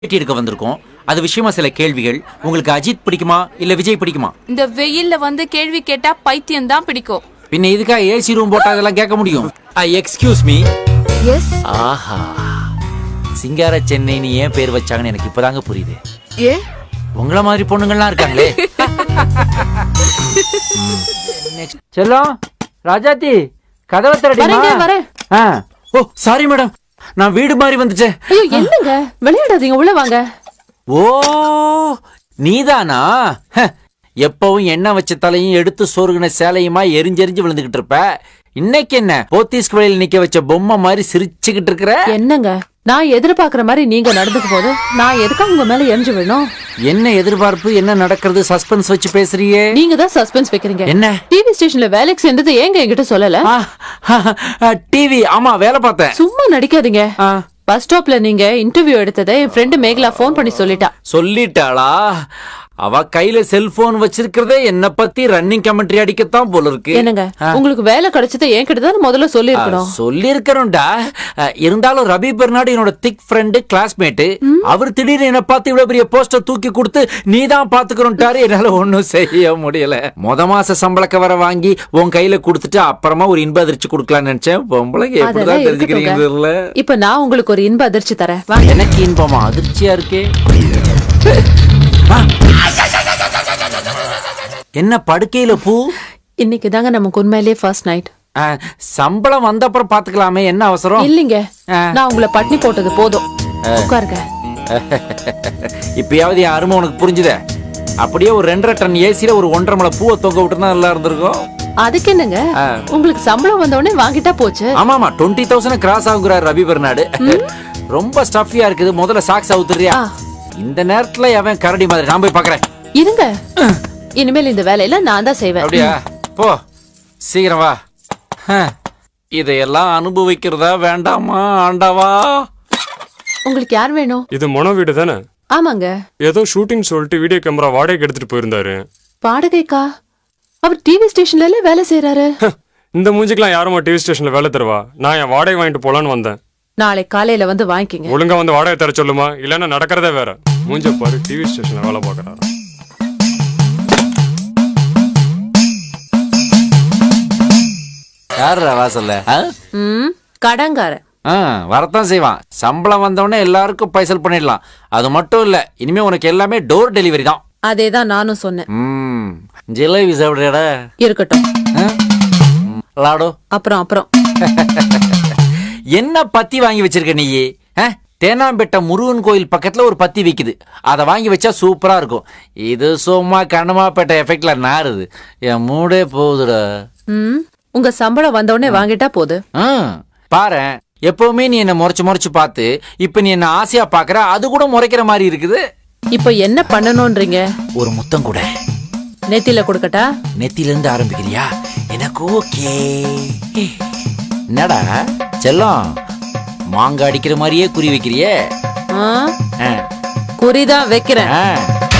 பேட்டி எடுக்க வந்திருக்கோம் அது விஷயமா சில கேள்விகள் உங்களுக்கு அஜித் பிடிக்குமா இல்ல விஜய் பிடிக்குமா இந்த வெயில்ல வந்து கேள்வி கேட்டா பைத்தியம் தான் பிடிக்கும் பின்ன இதுக்கா ஏசி ரூம் போட்டா அதெல்லாம் கேட்க முடியும் எக்ஸ்கியூஸ் மீ எஸ் ஆஹா சிங்கார சென்னைன்னு ஏன் பேர் வச்சாங்கன்னு எனக்கு இப்பதாங்க புரியுது ஏ உங்கள மாதிரி பொண்ணுங்கள்லாம் இருக்காங்களே ம். Next. செல்லம் ராஜாத்தி கதவை திறடிமா வரேங்க, வரேன். ஆ. ஓ சாரி மேடம் நான் வீடு மாதிரி வந்துட்டேன் ஐயோ என்னங்க விளையாடாதீங்க உள்ள வாங்க ஓ நீதானா ஹ, எப்பவும் எண்ணெய் வச்ச தலையும் எடுத்து சொருகின சேலையுமா எரிஞ்செரிஞ்சு விழுந்துகிட்டு இருப்ப இன்னைக்கு என்ன போத்தீஸ் வழியில் நிக்க வச்ச பொம்மை மாதிரி சிரிச்சுக்கிட்டு இருக்கிற என்னங்க நான் எதிர்பார்க்கிற மாதிரி நீங்க நடந்துக்க போது நான் எதுக்காக உங்க மேல எரிஞ்சு விடணும் என்ன எதிர்பார்ப்பு என்ன நடக்கிறது சஸ்பென்ஸ் வச்சு பேசுறியே நீங்க தான் சஸ்பென்ஸ் வைக்கிறீங்க என்ன டிவி ஸ்டேஷன்ல வேலைக்கு சேர்ந்தது ஏங்க என்கிட்ட சொல்லல டிவி ஆமா வேலை பார்த்தேன் சும்மா நடிக்காதீங்க ஆ, பஸ் ஸ்டாப்ல நீங்க இன்டர்வியூ எடுத்ததை என் ஃப்ரெண்டு மேகலா ஃபோன் பண்ணி சொல்லிட்டா சொல்லிட்டாளா அவ கையில செல்போன் வச்சிருக்கிறதே என்ன பத்தி ரன்னிங் கமெண்ட்ரி அடிக்கத்தான் போல இருக்கு என்னங்க உங்களுக்கு வேலை கிடைச்சது என்கிட்ட தான் முதல்ல சொல்லி இருக்கணும் சொல்லிருக்கிறோம்டா அஹ், இருந்தாலும் ரவி பெர்னாடு என்னோட திக் ஃப்ரெண்டு கிளாஸ்மேட் அவர் திடீர்னு என்ன பார்த்து இவ்வளவு பெரிய போஸ்டர் தூக்கி கொடுத்து நீ தான் பாத்துக்கிறோம்ட்டாரு என்னால ஒண்ணும் செய்ய முடியல முத மாச சம்பளக்க வர வாங்கி உன் கையில கொடுத்துட்டு அப்புறமா ஒரு இன்ப அதிர்ச்சி கொடுக்கலாம்னு நினைச்சேன் பொம்பளைங்க எப்படிதான் அதெல்லாம் தெரிஞ்சுக்கிறீங்க இருக்கட்டுங்க. தெரியல இப்ப நான் உங்களுக்கு ஒரு இன்ப அதிர்ச்சி தரேன் வாங்க எனக்கு இன்பமா அதிர்ச்சியா இருக்கே ஆ. என்ன படுக்கையில பூ இன்னைக்கு தாங்க நமக்கு உண்மையிலேயே ஃபர்ஸ்ட் நைட் ஆ, சம்பளம் வந்த அப்புறம் பாத்துக்கலாமே என்ன அவசரம் இல்லைங்க ஆ. நான் உங்களை பட்னி போட்டது போதும் உட்காருங்க இப்பயாவது என் அருமை உனக்கு புரிஞ்சுதே அப்படியே ஒரு ரெண்டரை டன் ஏசில ஒரு ஒன்றரை மலை பூவை தொங்க விட்டுனா நல்லா இருந்திருக்கும் அதுக்கு என்னங்க உங்களுக்கு சம்பளம் வந்த உடனே வாங்கிட்டா போச்சு ஆமா ஆமா டுவெண்ட்டி தௌசண்ட் கிராஸ் ஆகுறாரு ரவி பெர்னாடு ரொம்ப ஸ்டஃபியா இருக்குது முதல்ல சாக்ஸ் அவுத்துறியா ஆ. இந்த நேரத்துல அவன் கரடி மாதிரி நான் போய் பாக்குறேன் இருங்க இனிமேல் இந்த வேலையில நான் தான் செய்வேன் அப்படியா போ சீக்கிரம் வா ஹ, இதையெல்லாம் அனுபவிக்கிறதா வேண்டாமா ஆண்டாவா உங்களுக்கு யார் வேணும் இது மொன வீடு தானே ஆமாங்க ஏதோ ஷூட்டிங் சொல்லிட்டு வீடியோ கேமரா வாடகைக்கு எடுத்துட்டு போயிருந்தாரு வாடகைக்கா அவர் டிவி ஸ்டேஷன்ல வேலை செய்யறாரு இந்த மூஞ்சிக்கெல்லாம் யாருமா டிவி ஸ்டேஷன்ல வேலை தருவா நான் என் வாடகை வாங்கிட்டு போலான்னு வந்தேன் நாளை காலையில வந்து வாங்கிக்கங்க ஒழுங்கா வந்து வாடகை தர சொல்லுமா இல்லைன்னா நடக்கிறதே வேற மூஞ்ச பாரு டிவி ஸ்டேஷன்ல வேலை பார்க்கறாரு யாருடா வாசல்ல ஆ? ம் கடங்காரன் ஆ, வரத்தான் செய்வான் சம்பளம் வந்தவொடனே எல்லாருக்கும் பைசல் பண்ணிடலாம் அது மட்டும் இல்ல இனிமே உனக்கு எல்லாமே டோர் டெலிவரி தான் அதே தான் நானும் சொன்னேன் ம் ஜிலேபி சாப்பிடுறியாடா இருக்கட்டும் ஆ? ம், லாடோ அப்புறம் அப்புறம் என்ன பத்தி வாங்கி வச்சிருக்க நீ ஆ? தேனாம்பேட்டை முருகன் கோயில் பக்கத்துல ஒரு பத்தி விக்குது அதை வாங்கி வச்சா சூப்பரா இருக்கும் இது சும்மா கண்ணமாப்பேட்டை எஃபெக்ட்ல நாறுது என் மூடே போகுதுடா ம் உங்க சம்பளம் வந்த உடனே வாங்கிட்டா போது ஆ, பாரேன் எப்பவுமே நீ என்ன முறைச்சு முறைச்சு பார்த்து இப்ப நீ என்ன ஆசையா பாக்குற அது கூட முறைக்கிற மாதிரி இருக்குது இப்போ என்ன பண்ணணும்ன்றீங்க ஒரு முத்தம் கூட நெத்தியில கொடுக்கட்டா நெத்தில இருந்து ஆரம்பிக்கிறியா எனக்கு ஓகே என்னடா செல்லம் மாங்காய் அடிக்கிற மாதிரியே குறி வைக்கிறியே ஆ, ஆ, குறிதான் வைக்கிறேன் ஆ.